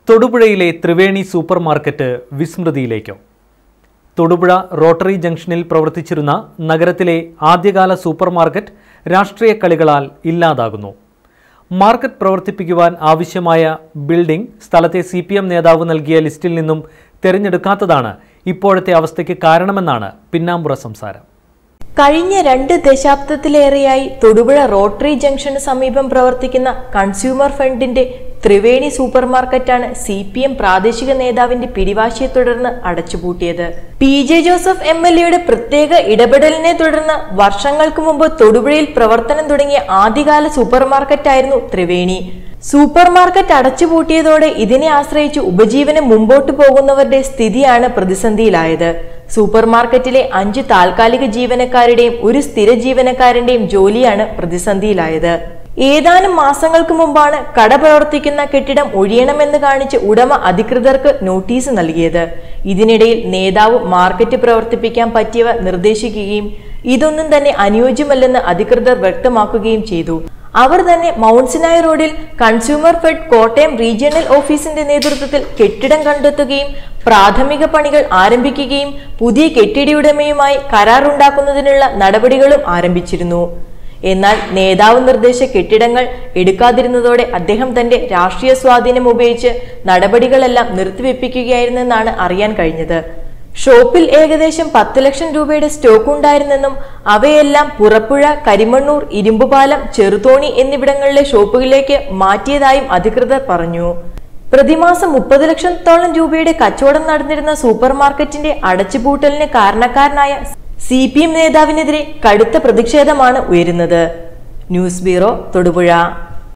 തൊടുപുഴയിലെ Triveni super market വിസ്മൃതിയിലേക്കോ Thodupuzha rotary ജംഗ്ഷനിൽ പ്രവർത്തിച്ചിരുന്ന നഗരത്തിലെ ആദ്യകാല സൂപ്പർ മാർക്കറ്റ് രാഷ്ട്രീയ കളികളാൽ ഇല്ലാതാകുന്നു മാർക്കറ്റ് പ്രവർത്തിപ്പിക്കുവാൻ ആവശ്യമായ ബിൽഡിംഗ് സ്ഥലത്തെ സി നേതാവ് നൽകിയ ലിസ്റ്റിൽ നിന്നും തിരഞ്ഞെടുക്കാത്തതാണ് ഇപ്പോഴത്തെ അവസ്ഥയ്ക്ക് കാരണമെന്നാണ് പിന്നാമ്പുറ സംസാരം കഴിഞ്ഞ രണ്ട് ദശാബ്ദത്തിലേറെയായി തൊടുപുഴ റോട്ടറി ജംഗ്ഷന് സമീപം പ്രവർത്തിക്കുന്ന കൺസ്യൂമർ ഫണ്ടിന്റെ ത്രിവേണി സൂപ്പർ മാർക്കറ്റാണ് സി പി എം പ്രാദേശിക നേതാവിന്റെ പിടിവാശിയെ തുടർന്ന് അടച്ചുപൂട്ടിയത് P J Joseph M L എയുടെ പ്രത്യേക ഇടപെടലിനെ തുടർന്ന് വർഷങ്ങൾക്ക് മുമ്പ് തൊടുപുഴയിൽ പ്രവർത്തനം തുടങ്ങിയ ആദ്യകാല സൂപ്പർ മാർക്കറ്റായിരുന്നു ത്രിവേണി സൂപ്പർ മാർക്കറ്റ് അടച്ചുപൂട്ടിയതോടെ ഇതിനെ ആശ്രയിച്ച് ഉപജീവനം മുമ്പോട്ടു പോകുന്നവരുടെ സ്ഥിതിയാണ് പ്രതിസന്ധിയിലായത് സൂപ്പർ മാർക്കറ്റിലെ അഞ്ച് താൽക്കാലിക ജീവനക്കാരുടെയും ഒരു സ്ഥിര ജീവനക്കാരന്റെയും ജോലിയാണ് പ്രതിസന്ധിയിലായത് ഏതാനും മാസങ്ങൾക്ക് മുമ്പാണ് കട പ്രവർത്തിക്കുന്ന കെട്ടിടം ഒഴിയണമെന്ന് കാണിച്ച് ഉടമ അധികൃതർക്ക് നോട്ടീസ് നൽകിയത് ഇതിനിടയിൽ നേതാവ് മാർക്കറ്റ് പ്രവർത്തിപ്പിക്കാൻ പറ്റിയവ നിർദ്ദേശിക്കുകയും ഇതൊന്നും തന്നെ അനുയോജ്യമല്ലെന്ന് അധികൃതർ വ്യക്തമാക്കുകയും ചെയ്തു അവർ തന്നെ മൗണ്ട് സിനായ് റോഡിൽ കൺസ്യൂമർ ഫെഡ് കോട്ടയം റീജിയണൽ ഓഫീസിന്റെ നേതൃത്വത്തിൽ കെട്ടിടം കണ്ടെത്തുകയും പ്രാഥമിക പണികൾ ആരംഭിക്കുകയും പുതിയ കെട്ടിടയുടമയുമായി കരാറുണ്ടാക്കുന്നതിനുള്ള നടപടികളും ആരംഭിച്ചിരുന്നു എന്നാൽ നേതാവ് നിർദ്ദേശ കെട്ടിടങ്ങൾ എടുക്കാതിരുന്നതോടെ അദ്ദേഹം തന്റെ രാഷ്ട്രീയ സ്വാധീനം ഉപയോഗിച്ച് നടപടികളെല്ലാം നിർത്തിവെപ്പിക്കുകയായിരുന്നെന്നാണ് അറിയാൻ കഴിഞ്ഞത് ഷോപ്പിൽ ഏകദേശം പത്ത് ലക്ഷം രൂപയുടെ സ്റ്റോക്ക് ഉണ്ടായിരുന്നെന്നും അവയെല്ലാം പുറപ്പുഴ കരിമണ്ണൂർ ഇരുമ്പുപാലം ചെറുതോണി എന്നിവിടങ്ങളിലെ ഷോപ്പുകളിലേക്ക് മാറ്റിയതായും അധികൃതർ പറഞ്ഞു പ്രതിമാസം മുപ്പത് ലക്ഷത്തോളം രൂപയുടെ കച്ചവടം നടന്നിരുന്ന സൂപ്പർ മാർക്കറ്റിന്റെ അടച്ചുപൂട്ടലിന് കാരണക്കാരനായ സി പി എം നേതാവിനെതിരെ കടുത്ത പ്രതിഷേധമാണ് ഉയരുന്നത് ന്യൂസ് ബ്യൂറോ തൊടുപുഴ